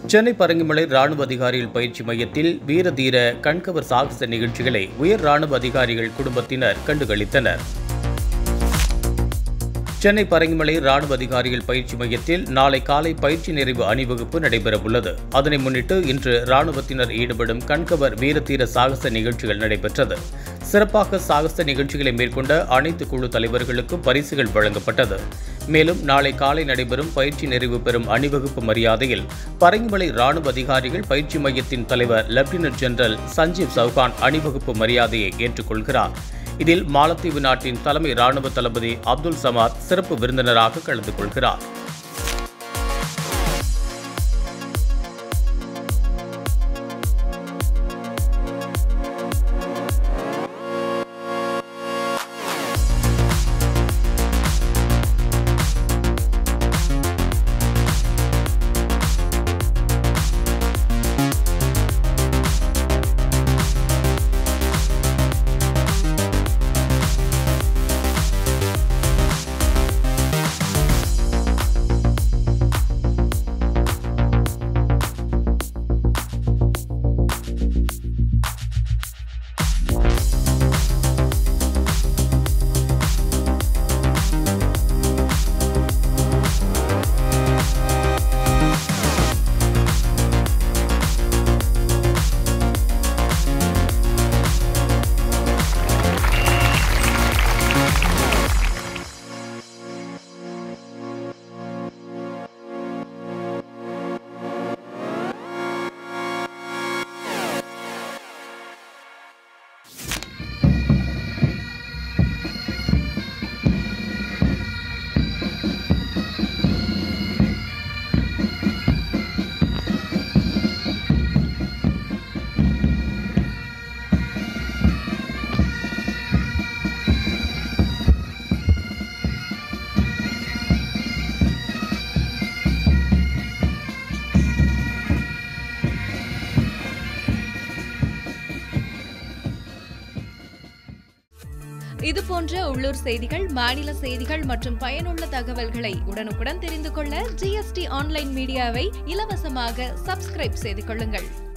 சென்னை பரங்கிமலை ராணுவ அதிகாரிகள் பயிற்சி மையத்தில் வீரதீர கண்கவர் சாகச நிகழ்ச்சிகளை உயர் ராணுவ அதிகாரிகள் குடும்பத்தினர் கண்டுகளித்தனர் சென்னை பரங்கிமலை ராணுவ அதிகாரிகள் பயிற்சி மையத்தில் நாளை காலை பயிற்சி நிறைவு அணிவகுப்பு நடைபெறவுள்ளது அதனை முன்னிட்டு இன்று ராணுவத்தினர் ஈடுபடும் கண்கவர் வீரதீர சாகச நிகழ்ச்சிகள் நடைபெற்றது சிறப்பாக சாகச நிகழ்ச்சிகளை மேற்கொண்ட அனைத்து குழு தலைவர்களுக்கும் பரிசுகள் வழங்கப்பட்டது மேலும் நாளை காலை நடைபெறும் பயிற்சி நிறைவு பெறும் அணிவகுப்பு மரியாதையில் பரங்கிமலை ராணுவ அதிகாரிகள் பயிற்சி மையத்தின் தலைவர் லெப்டினன்ட் ஜெனரல் சஞ்சீவ் சவுகான் அணிவகுப்பு மரியாதையை ஏற்றுக்கொள்கிறார் இதில் மாலத்தீவு நாட்டின் தலைமை ராணுவ தளபதி அப்துல் சமாத் சிறப்பு விருந்தினராக கலந்து கொள்கிறார் இது போன்ற உள்ளூர் செய்திகள் மாநில செய்திகள் மற்றும் பயனுள்ள தகவல்களை உடனுக்குடன் தெரிந்து கொள்ள ஜிஎஸ்டி ஆன்லைன் மீடியாவை இலவசமாக சப்ஸ்கிரைப் செய்து கொள்ளுங்கள்